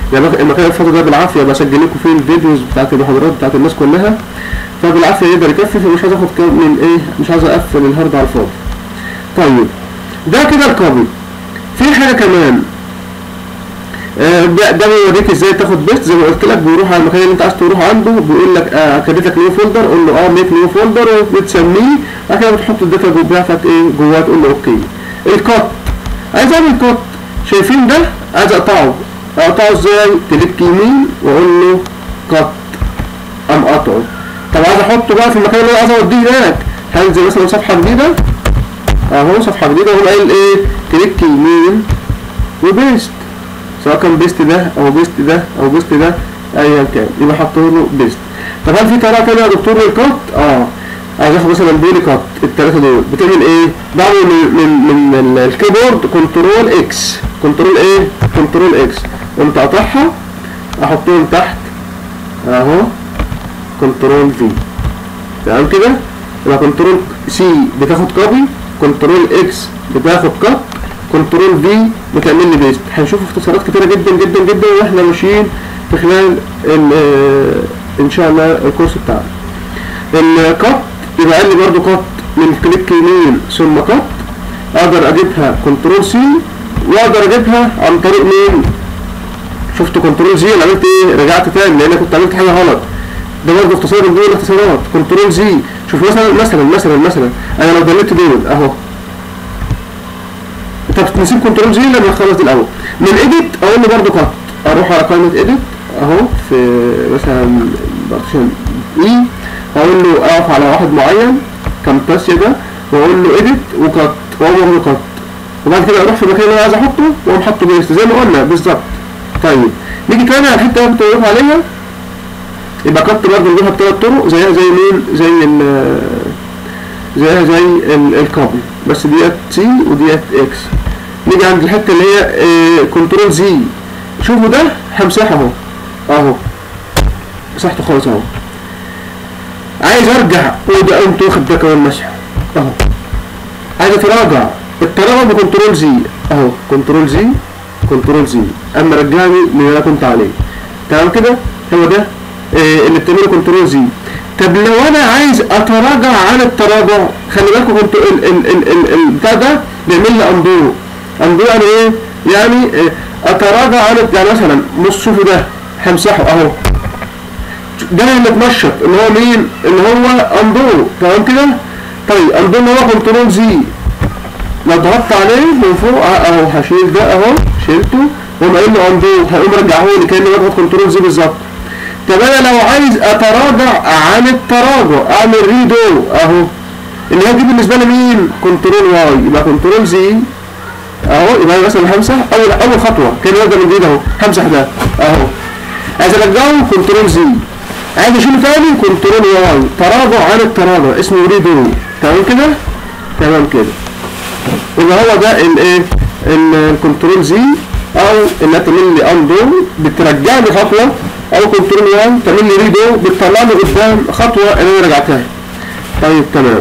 يعني المكان الفاضي ده بالعافيه بسجل لكم فيه الفيديوز بتاعت المحاضرات بتاعت الناس كلها فبالعافيه يقدر يكفي مش عايز اخد كام من ايه مش عايز اقفل الهارد على الفاضي طيب ده كده الكوبي في حاجه كمان آه، ده ده بيوريك ازاي تاخد بيست زي ما قلت لك بيروح على المكان اللي انت عايز تروح عنده بيقول لك آه كريت لك نيو فولدر قول له اه ميك نيو فولدر وبتسميه بعد كده بتحط الداتا بتاعتك ايه جواه تقول له اوكي الكات عايز اعمل كات شايفين ده عايز اقطعه اقطعه ازاي كليك يمين واقول له كات ام قطعه طب عايز احطه بقى في المكان اللي انا عايز اوديه هناك هنزل مثلا صفحه جديده اهو صفحه جديده وهو قايل ايه كليك يمين وبيست سواء كان بيست ده او بيست ده او بيست ده ايا كان يبقى حط له بيست طب هل في طريقه تانيه يا دكتور للكات؟ اه عايز اخد مثلا بولي كات الثلاثه دول بتعمل ايه؟ بعمل من من من الكيبورد كنترول اكس كنترول ايه؟ كنترول اكس قمت قاطعها احطهم تحت اهو كنترول في تمام كده؟ يبقى كنترول سي بتاخد كوبي كنترول اكس بتاخد كات كنترول في بتعمل لي بيست هنشوف اختصارات كتيره جدا جدا جدا واحنا ماشيين في خلال ال- آه، ان شاء الله الكورس بتاعنا الكات يبقى قال لي برضو كات من كليك يمين ثم كات اقدر اجيبها كنترول سي واقدر اجيبها عن طريق مين شفت كنترول زي انا عملت ايه رجعت تاني لان كنت عملت حاجه غلط ده برضه اختصار من دول الاختصارات كنترول زي شوف مثلا مثلا مثلا مثلا انا لو دلت دول اهو طب نسيب كنترول زي لما نخلص دي الاول من ايديت اقول له برضه كات اروح على قائمه ايديت اهو في مثلا بارتيشن اي اقول له اقف على واحد معين كامباسيا ده واقول له ايديت وكات واقوم واخده كات وبعد كده اروح في المكان اللي انا عايز احطه واقوم حاطه بيست زي ما قلنا بالظبط طيب نيجي تاني على الحته اللي كنت بقول عليها يبقى كات برضه نجيبها بثلاث طرق زيها زي مين زي ال زيها زي ال- الكابل بس ديت سي وديت اكس نيجي عند الحته اللي هي كنترول زي شوفوا ده همسحه اهو اهو مسحته خالص اهو عايز ارجع وده قمت واخد ده كمان مسح اهو عايز اتراجع التراجع بكنترول زي اهو كنترول زي كنترول زي اما رجعني من اللي انا كنت عليه تمام كده هو ده آه، اللي بتعمله كنترول زي طب لو انا عايز اتراجع عن التراجع خلي بالكم كنت ال ال ال ال البتاع ده بيعمل لي اندو اندو يعني ايه؟ يعني آه، اتراجع عن يعني مثلا بص شوفوا ده همسحه اهو ده اللي اتنشط اللي هو مين؟ اللي هو اندو تمام كده؟ طيب اندو اللي هو كنترول زي لو ضغطت عليه من فوق اهو هشيل ده اهو شيلته واقوم قايل له اندو هيقوم رجعه لي كاني بضغط كنترول زي بالظبط طب انا لو عايز اتراجع عن التراجع اعمل ريدو اهو اللي هي دي بالنسبه لي مين؟ كنترول واي يبقى كنترول زي اهو يبقى أنا مثلا همسح اول اول خطوه كان يبدا من جديد اهو همسح ده اهو عايز ارجعه كنترول زي عايز اشيله تاني كنترول واي تراجع عن التراجع اسمه ريدو تمام كده؟ تمام كده يبقى هو ده الايه الكنترول زي او انها تعمل لي اندو بترجعني خطوه او كنترول 1 تعمل لي ريدو بتطلعني قدام خطوه اللي انا رجعتها طيب تمام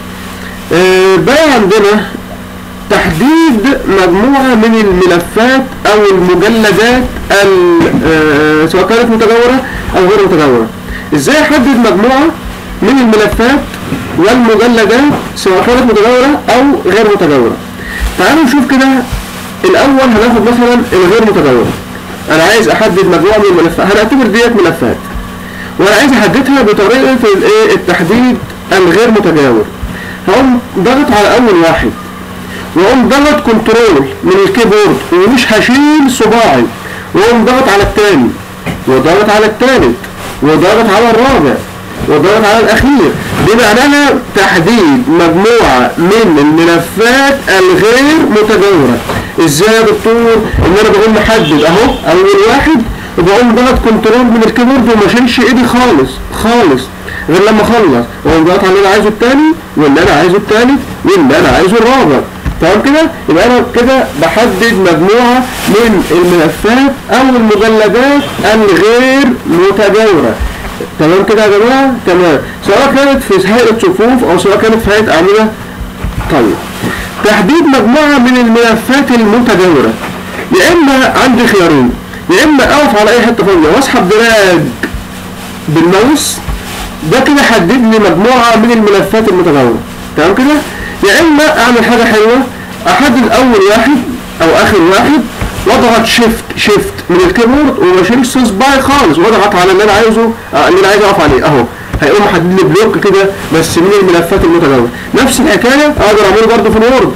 آه بقى عندنا تحديد مجموعة من الملفات أو المجلدات ال- آه، سواء كانت متجاورة أو غير متجاورة. إزاي أحدد مجموعة من الملفات والمجلدات سواء كانت متجاورة أو غير متجاورة. تعالوا نشوف كده الأول هناخد مثلا الغير متجاورة. أنا عايز أحدد مجموعة من الملفات، هنعتبر ديت ملفات. وأنا عايز أحددها بطريقة الإيه؟ التحديد الغير متجاور. هقوم ضغط على أول واحد. واقوم ضغط كنترول من الكيبورد ومش هشيل صباعي واقوم ضغط على التاني وضغط على التالت وضغط على الرابع وضغط على الاخير دي معناها تحديد مجموعة من الملفات الغير متجاورة ازاي يا دكتور ان انا بقوم محدد اهو اول واحد وبقوم ضغط كنترول من الكيبورد وما اشيلش ايدي خالص خالص غير لما اخلص واقوم ضغط على اللي انا عايزه التاني واللي انا عايزه التالت واللي انا عايزه الرابع تمام كده يبقى انا كده بحدد مجموعه من الملفات او المجلدات الغير متجاوره تمام كده يا جماعه تمام سواء كانت في هيئه صفوف او سواء كانت في هيئه اعمده طيب تحديد مجموعه من الملفات المتجاوره يا اما عندي خيارين يا اما اقف على اي حته فاضيه واسحب دراج بالماوس ده كده حدد لي مجموعه من الملفات المتجاوره تمام كده يا اما اعمل حاجه حلوه احدد اول واحد او اخر واحد واضغط شيفت شيفت من الكيبورد وما اشيلش سوس باي خالص واضغط على اللي انا عايزه آه، اللي انا عايز اقف عليه اهو هيقوم محدد لي بلوك كده بس من الملفات المتجاوره نفس الحكايه اقدر اعمله برده في الوورد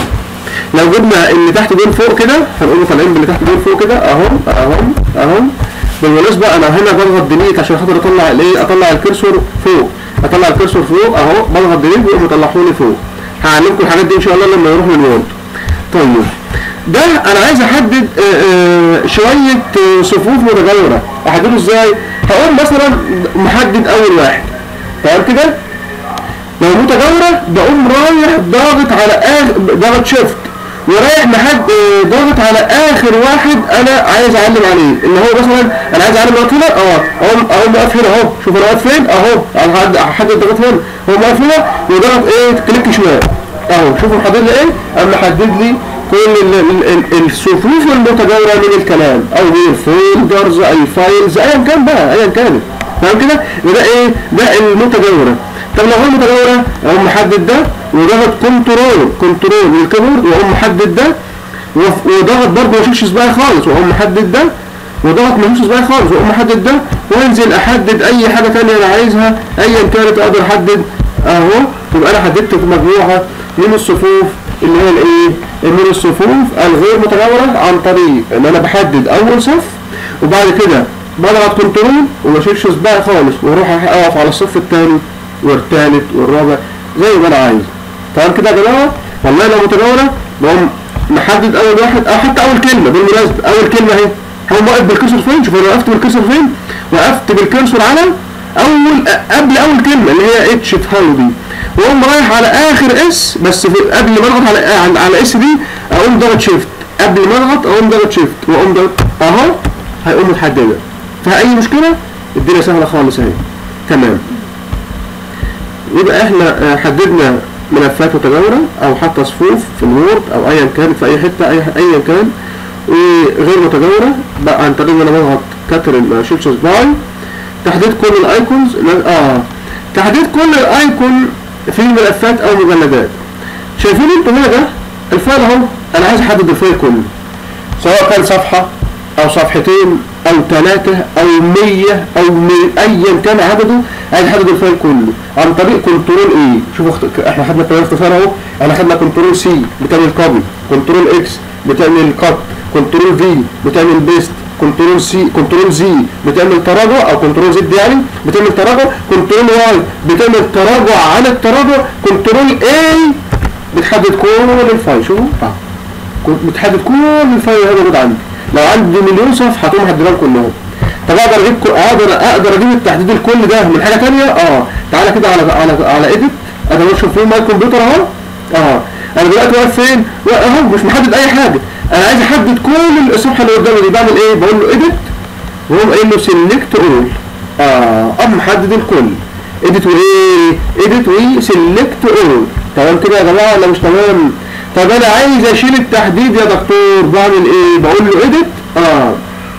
لو جبنا اللي تحت دول فوق كده هنقول طالعين باللي تحت دول فوق كده اهم اهم اهم بالمناسبه انا هنا بضغط ديليت عشان خاطر اطلع الايه اطلع الكرسور فوق اطلع الكرسور فوق اهو بضغط ديليت ويقوم يطلعهولي فوق هعلمكم الحاجات دي ان شاء الله لما نروح من الوورد طيب ده انا عايز احدد آه، آه، شويه آه، صفوف متجاوره احدده ازاي هقوم مثلا محدد اول واحد تمام كده لو متجاورة بقوم رايح ضاغط على آخر ضاغط شيفت ورايح محد آه، ضاغط على آخر واحد أنا عايز أعلم عليه اللي هو مثلا أنا عايز أعلم على هنا أه أقوم أقوم واقف هنا أهو شوف أنا واقف فين أهو هحدد هحدد ضغط هنا هو واقف هنا وضغط إيه كليك شمال أهو شوفوا محدد لي إيه قام محدد لي كل ال- ال- ال- الصفوف المتجاورة من الكلام أو من الفولدرز أي فايلز أيا كان بقى أيا كانت تمام كده يبقى إيه ده المتجاورة طب لو هو متجاورة اقوم محدد ده وضغط كنترول كنترول من الكيبورد واقوم محدد ده وف- وضغط برضه ما اشيلش صباعي خالص واقوم محدد ده وضغط ما اشيلش صباعي خالص واقوم محدد ده وانزل احدد اي حاجة تانية انا عايزها ايا كانت اقدر احدد اهو يبقى انا حددت مجموعة من الصفوف اللي هي الايه من الصفوف الغير متجاورة عن طريق ان انا بحدد اول صف وبعد كده بضغط كنترول وما اشيلش صباعي خالص واروح اقف على الصف الثاني والثالث والرابع زي ما انا عايز تمام كده يا جماعه والله لو متجاوره بقوم محدد اول واحد او حتى اول كلمه بالمناسبه اول كلمه اهي هو واقف بالكسر فين شوف انا وقفت بالكسر فين وقفت بالكرسور على اول قبل اول كلمه اللي هي اتش تهاو دي واقوم رايح على اخر اس بس في قبل ما اضغط على على, على اس دي اقوم ضغط شيفت قبل ما اضغط اقوم ضغط شيفت واقوم ضغط اهو هيقوم متحدده فيها اي مشكله الدنيا سهله خالص اهي تمام يبقى احنا آه، حددنا ملفات متجاورة او حتى صفوف في الوورد او ايا كانت في اي حتة اي ايا كان وغير متجاورة بقى عن طريق ان انا بضغط كاترين ما اشيلش صباعي تحديد كل الايكونز لا- اه تحديد كل الايكون في ملفات او مجلدات شايفين انتوا هنا ده الفايل اهو انا عايز احدد الفايل كله سواء كان صفحة أو صفحتين أو ثلاثة أو مية أو مي... أيا كان عدده عايز أحدد الفايل كله عن طريق كنترول إيه شوفوا اخت... إحنا خدنا كمان اختصار أهو إحنا خدنا كنترول سي بتعمل كوبي كنترول إكس بتعمل كات كنترول في بتعمل بيست كنترول سي كنترول زي بتعمل تراجع او كنترول زد يعني بتعمل تراجع كنترول واي بتعمل تراجع عن التراجع كنترول اي بتحدد كل الفايل شوفوا آه. كنت بتحدد كل الفايل اللي موجود عندي لو عندي مليون صفحه هتقوم محددهم كلهم طب اقدر اجيب كل- اقدر اقدر اجيب التحديد الكل ده من حاجه ثانيه اه تعالى كده على على على ايديت انا بشوف فين ماي كمبيوتر اهو اه انا دلوقتي واقف فين وا- اهو مش محدد اي حاجه انا عايز احدد كل الصفحه اللي قدامي دي بعمل ايه بقول له ايديت وهو قايل له سيلكت اول اه قام محدد الكل ايديت وايه ايديت وسيلكت اول تمام كده يا جماعه ولا مش تمام طب انا عايز اشيل التحديد يا دكتور بعمل ايه بقول له ايديت اه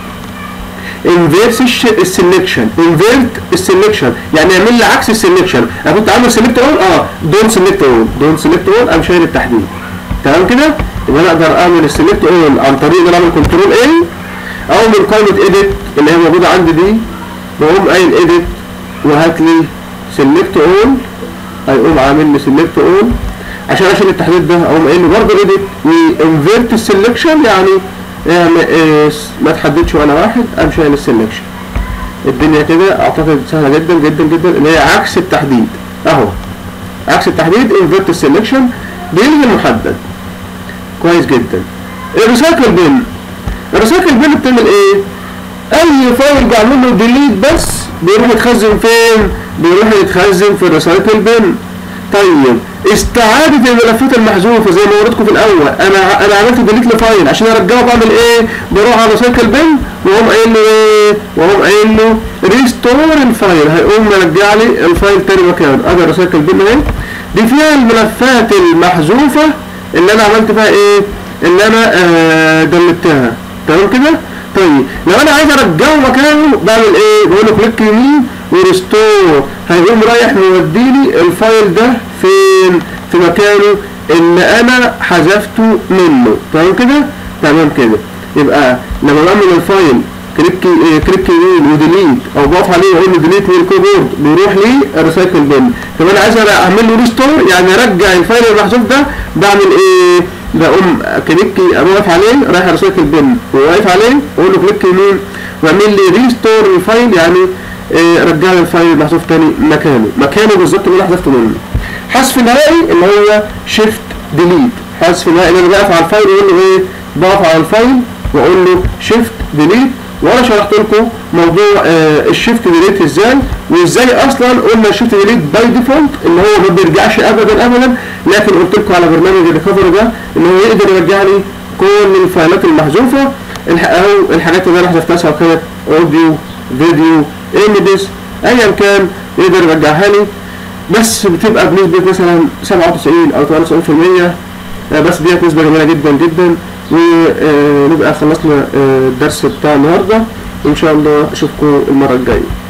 انفيرس السلكشن انفيرت السلكشن يعني اعمل لي عكس السلكشن انا كنت عامل سيلكت اول اه دون سيلكت اول دون سيلكت اول ام شايل التحديد تمام كده يبقى انا اقدر اعمل السيلكت اول عن طريق ان انا اعمل كنترول اي او من قائمه ايديت اللي هي موجوده عندي دي بقوم قايل ايديت وهات لي سيلكت اول هيقوم عامل لي سيلكت اول عشان اشيل التحديد ده اقوم قايل له برضه ايديت وانفيرت السلكشن يعني اعمل إيه ما تحددش ولا واحد قام شايل السلكشن الدنيا كده اعتقد سهله جدا جدا جدا اللي هي عكس التحديد اهو عكس التحديد انفيرت السلكشن بيلغي المحدد كويس جدا الريسايكل بين الريسايكل بين بتعمل ايه اي فايل بعمل له ديليت بس بيروح يتخزن فين بيروح يتخزن في الريسايكل بين طيب استعادة الملفات المحذوفة زي ما وريتكم في الأول أنا أنا عملت ديليت لفايل عشان أرجعه بعمل إيه؟ بروح على سايكل بن وأقوم قايل له إيه؟ وأقوم قايل له ريستور الفايل هيقوم مرجع لي الفايل تاني مكانه أدي الريسايكل بن أهي دي فيها الملفات المحذوفة اللي أنا عملت فيها إيه؟ اللي أنا آه دلتها تمام كده؟ طيب لو انا عايز ارجعه مكانه بعمل ايه بقول له كليك يمين وريستور هيقوم رايح موديلي الفايل ده فين في مكانه اللي انا حذفته منه تمام كده تمام كده يبقى لما بعمل الفايل كليك آه، كليك يمين وديليت او بقف عليه واقول له ديليت من الكيبورد بيروح لي الريسايكل بن طب انا عايز اعمل له ريستور يعني ارجع الفايل المحذوف ده بعمل ايه بقوم كليك واقف عليه رايح الريسايكل بن وواقف عليه واقول له كليك يمين واعمل لي ريستور الفايل يعني إيه رجع لي الفايل المحذوف تاني مكانه مكانه بالظبط اللي انا حذفته منه حذف نهائي اللي هو شيفت ديليت حذف نهائي اللي انا بقف على الفايل واقول له ايه بقف على الفايل واقول له شيفت ديليت وانا شرحت لكم موضوع آه الشيفت ديليت ازاي وازاي اصلا قلنا الشيفت ديليت باي ديفولت اللي هو ما بيرجعش ابدا ابدا لكن قلت لكم على برنامج الريكفري ده ان هو يقدر يرجع لي كل الفايلات المحذوفه الح- او الحاجات اللي انا حذفتها سواء كانت اوديو فيديو ايمجز ايا كان يقدر يرجعها لي بس بتبقى بنسبه مثلا 97 او 98% آه، بس ديت نسبه جميله جدا جدا ونبقى خلصنا آه، الدرس بتاع النهارده وان شاء الله اشوفكم المره الجايه